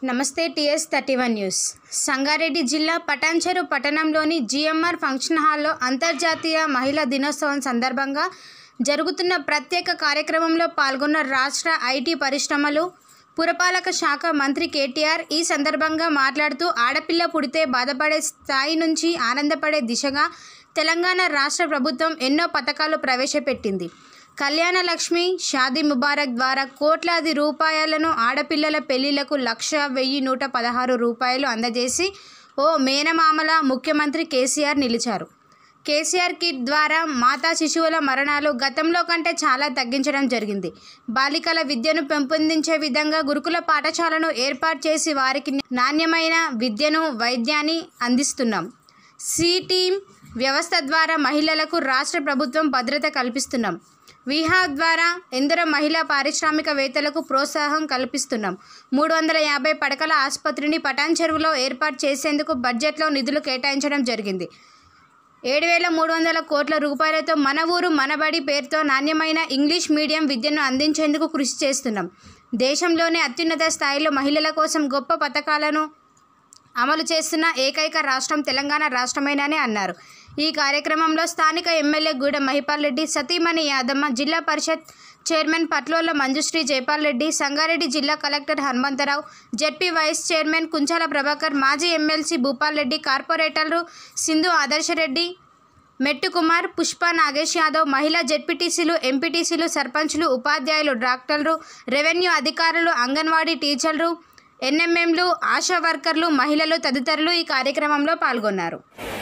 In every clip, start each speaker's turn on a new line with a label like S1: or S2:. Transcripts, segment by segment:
S1: నమస్తే TS thirty one news Sangareddy జిల్లా పటాన్చెరు పట్టణంలోని జిఎంఆర్ ఫంక్షన్ హాల్లో అంతర్జాతీయ మహిళా దినోత్సవం సందర్భంగా జరుగుతున్న ప్రత్యేక కార్యక్రమంలో పాల్గొన్న రాష్ట్ర ఐటీ పరిశ్రమలు పురపాలక శాఖ మంత్రి కేటీఆర్ ఈ సందర్భంగా మాట్లాడుతూ ఆడపిల్ల పుడితే బాధపడే స్థాయి నుంచి ఆనందపడే దిశగా తెలంగాణ రాష్ట్ర ప్రభుత్వం ఎన్నో పథకాలు ప్రవేశపెట్టింది కళ్యాణ లక్ష్మి షాదీ ముబారక్ ద్వారా కోట్లాది రూపాయలను ఆడపిల్లల పెళ్లిళ్లకు లక్ష వెయ్యి నూట పదహారు రూపాయలు అందజేసి ఓ మేనమామల ముఖ్యమంత్రి కేసీఆర్ నిలిచారు కేసీఆర్ కిట్ ద్వారా మాతా శిశువుల మరణాలు గతంలో కంటే చాలా తగ్గించడం జరిగింది బాలికల విద్యను పెంపొందించే విధంగా గురుకుల పాఠశాలను ఏర్పాటు చేసి వారికి నాణ్యమైన విద్యను వైద్యాన్ని అందిస్తున్నాం సి టీమ్ వ్యవస్థ ద్వారా మహిళలకు రాష్ట్ర ప్రభుత్వం భద్రత కల్పిస్తున్నాం విహాబ్ ద్వారా ఎందరో మహిళా పారిశ్రామికవేత్తలకు ప్రోత్సాహం కల్పిస్తున్నాం మూడు వందల యాభై పడకల ఆసుపత్రిని పటాన్ చెరువులో ఏర్పాటు చేసేందుకు బడ్జెట్లో నిధులు కేటాయించడం జరిగింది ఏడు వేల మూడు వందల కోట్ల రూపాయలతో మన ఊరు మనబడి పేరుతో నాణ్యమైన ఇంగ్లీష్ మీడియం విద్యను అందించేందుకు కృషి చేస్తున్నాం దేశంలోనే అత్యున్నత స్థాయిలో మహిళల కోసం గొప్ప పథకాలను అమలు చేస్తున్న ఏకైక రాష్ట్రం తెలంగాణ రాష్ట్రమేనని అన్నారు ఈ కార్యక్రమంలో స్థానిక ఎమ్మెల్యే గూడ మహిపాల్ రెడ్డి సతీమణి యాదమ్మ జిల్లా పరిషత్ చైర్మన్ పట్లోల మంజుశ్రీ జైపాల్ రెడ్డి సంగారెడ్డి జిల్లా collector Hanumantharao ZP vice chairman Kunchala Prabhakar మాజీ ఎమ్మెల్సీ భూపాల్ రెడ్డి కార్పొరేటర్లు సింధు ఆదర్శరెడ్డి మెట్టు కుమార్ పుష్ప నాగేష్ యాదవ్ మహిళా జెడ్పీటీసీలు ఎంపీటీసీలు సర్పంచ్లు ఉపాధ్యాయులు డాక్టర్లు రెవెన్యూ అధికారులు అంగన్వాడీ టీచర్లు ఎన్ఎంఎంలు ఆశా వర్కర్లు మహిళలు తదితరులు ఈ కార్యక్రమంలో పాల్గొన్నారు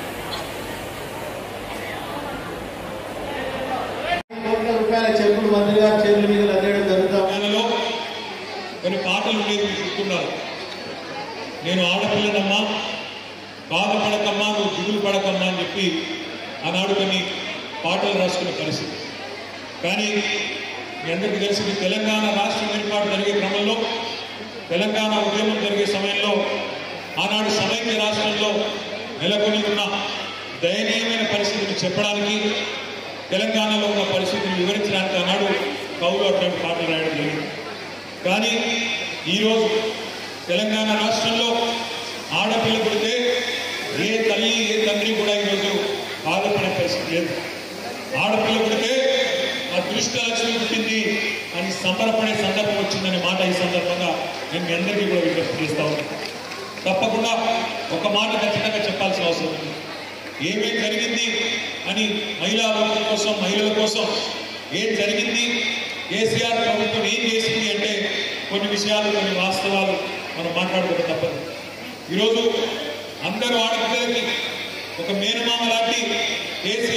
S2: కోట్ల రూపాయల చెప్పులు మంత్రి గారి చేతుల మీద లగ్గడం జరుగుతా ఉంది.
S3: నెలలో కొన్ని పాటలు ఉండేవి మీరు గుర్తున్నారు నేను ఆడపిల్లనమ్మా బాధపడకమ్మా నువ్వు దిగులు పడకమ్మా అని చెప్పి ఆనాడు కొన్ని పాటలు రాసుకునే పరిస్థితి కానీ మీ అందరికీ తెలిసింది తెలంగాణ రాష్ట్రం ఏర్పాటు జరిగే క్రమంలో తెలంగాణ ఉద్యమం జరిగే సమయంలో ఆనాడు సమైక్య రాష్ట్రంలో నెలకొని ఉన్న దయనీయమైన పరిస్థితిని చెప్పడానికి తెలంగాణలో ఉన్న పరిస్థితిని వివరించడానికి ఆనాడు కవులు అట్లాంటి పాటలు రాయడం జరిగింది కానీ ఈరోజు తెలంగాణ రాష్ట్రంలో ఆడపిల్ల పుడితే ఏ తల్లి ఏ తండ్రి కూడా ఈరోజు బాధపడే పరిస్థితి లేదు ఆడపిల్ల పుడితే అదృష్టలక్ష్మి పుట్టింది అని సంబరపడే సందర్భం వచ్చిందనే మాట ఈ సందర్భంగా నేను మీ అందరికీ కూడా విజ్ఞప్తి చేస్తా ఉన్నాను తప్పకుండా ఒక మాట ఖచ్చితంగా చెప్పాల్సిన అవసరం ఉంది ఏమేం జరిగింది అని మహిళా లోకం కోసం మహిళల కోసం ఏం జరిగింది కేసీఆర్ ప్రభుత్వం ఏం చేసింది అంటే కొన్ని విషయాలు కొన్ని వాస్తవాలు మనం మాట్లాడుకోక తప్పదు ఈరోజు అందరూ ఆడపిల్లలకి ఒక మేనమామ లాంటి కేసీఆర్